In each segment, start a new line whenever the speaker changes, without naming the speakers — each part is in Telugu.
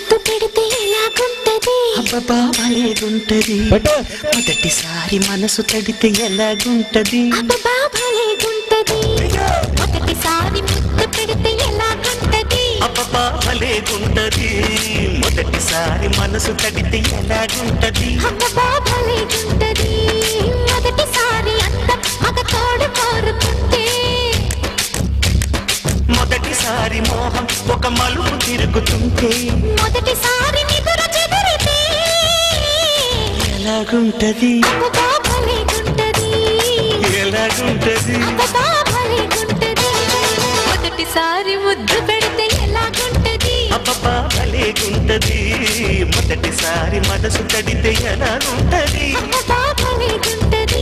ముద్దు పెడితే ఎలాగుంటది
అబ్బబ్బా భలేగుంటది మొదటిసారి మనసు తడితే ఎలాగుంటది
అబ్బబ్బా భలేగుంటది మొదటిసారి ముద్దు పెడితే ఎలాగుంటది
అబ్బబ్బా భలేగుంటది మొదటిసారి మనసు తడితే ఎలాగుంటది
అబ్బబ్బా భలేగుంటది మొదటిసారి అంత మగ తోడు కోరుకుంటే
మొదటిసారి మోహం ఒక మలుపు తిరుగుతుంటే
మొదటిసారి నిదుర చెదిరితే
ఎలాగుంటది
అబ్బబ్బా భలేగుంటది
ఎలాగుంటది
అబ్బబ్బా భలేగుంటది మొదటిసారి ముద్దు పెడితే ఎలాగుంటది
అబ్బబ్బా భలేగుంటది మొదటిసారి మనసు తడితే ఎలాగుంటది
అబ్బబ్బా భలేగుంటది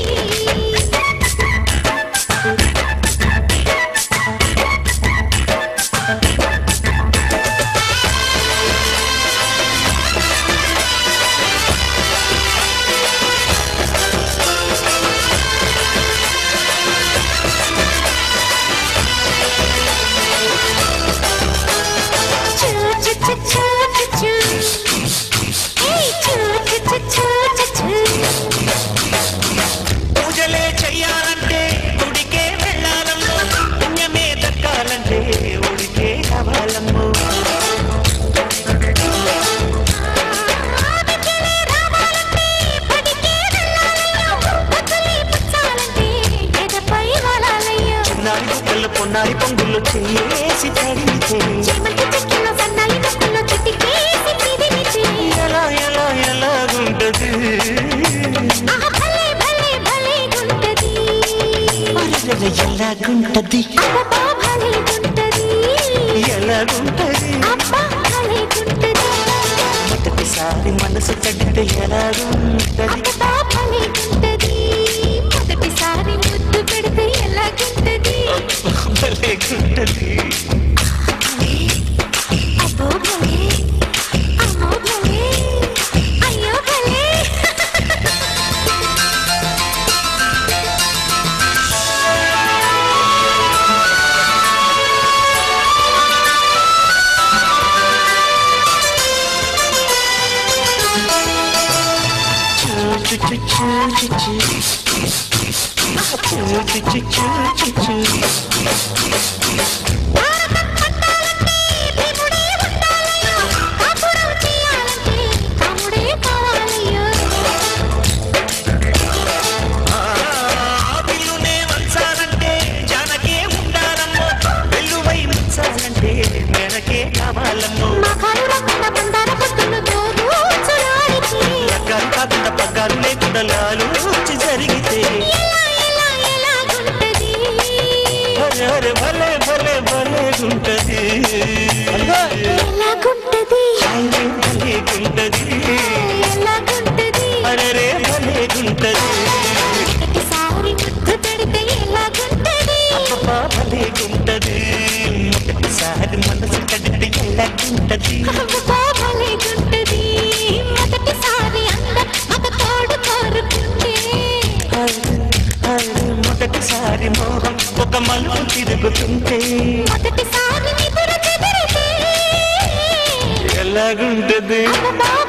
చూ చూ చూ చూ చూ చూ. ఏయ్ చూ చూ చూ చూ చూ చూ.
పూజలే చెయ్యాలంటే గుడికే వెళ్ళాలమ్మో పుణ్యమే దక్కాలంటే ఉడికే కావాలమ్మో
ఆమెకెలే రావాలంటే బడికే వెళ్ళాలయ్యో. బతులే పుచ్చాలంటే ఎదపై వాలాలయ్యో.
చిన్నారి బుక్కలు పొన్నారి పొంగులు చేసి తడితే
చేమంతి చెట్టులో సన్నాయి నొక్కులో చిటికేసి పిదిమితే.
ఎలా ఎలా ఎలాగుంటది
ఆహా భలే భలే భలేగుంటది.
అరెరెరె, ఎలాగుంటది
అబ్బబ్బా భలేగుంటది.
ఎలాగుంటది
అబ్బా భలేగుంటది.
మొదటిసారి మనసు తడితే ఎలాగుంటది
అబ్బబ్బా భలేగుంటది. మొదటిసారి ముద్దు పెడితే ఎలాగుంటది
భలేగుంటది
అబ్బో భలే అమ్మో భలే అయ్యో భలే
చూ చూ చూ చూ చూ చూ. చూ చూ చూ చూ చూ చూ.
భారతం పట్టాలంటే భీముడే ఉండాలయ్యో కాపురం చేయాలంటే కాముడే కావాలయ్యో
ఆ విల్లునే వంచాలంటే జానకే ఉండాలమ్మో వెల్లువై ముంచాలంటే మెనకే కావాలమ్మో
మగాలు రక్కున మందార పొత్తులు దోబూచులాడితే
లగ్గాలు కాకుండా పగ్గాలు లేకుండా లాలు వచ్చి జరిగితే
ఎలా ఎలా ఎలాగుంటది
అరే అరే భలే భలే భలే గుంటది
ఎలాగుంటది
అరే భలే గుంటది
ఎలాగుంటది
అరే రే భలే గుంటది
ఒకటిసారి ముద్దు పెడితే ఎలాగుంటది
అబ్బా భలే గుంటది మొదటిసారి మనసు కడితే ఎలాగుంటది
అబ్బబ్బా భలేగుంటది మొదటిసారి అందం ఒక తోడు కోరుకుంటే
అరే, అరే, మొదటిసారి మోహం ఒక మలుపు తిరుగుతుంటే
మొదటిసారి నిదుర చెదిరితే
ఎలాగుంటది
అబ్బబ్బా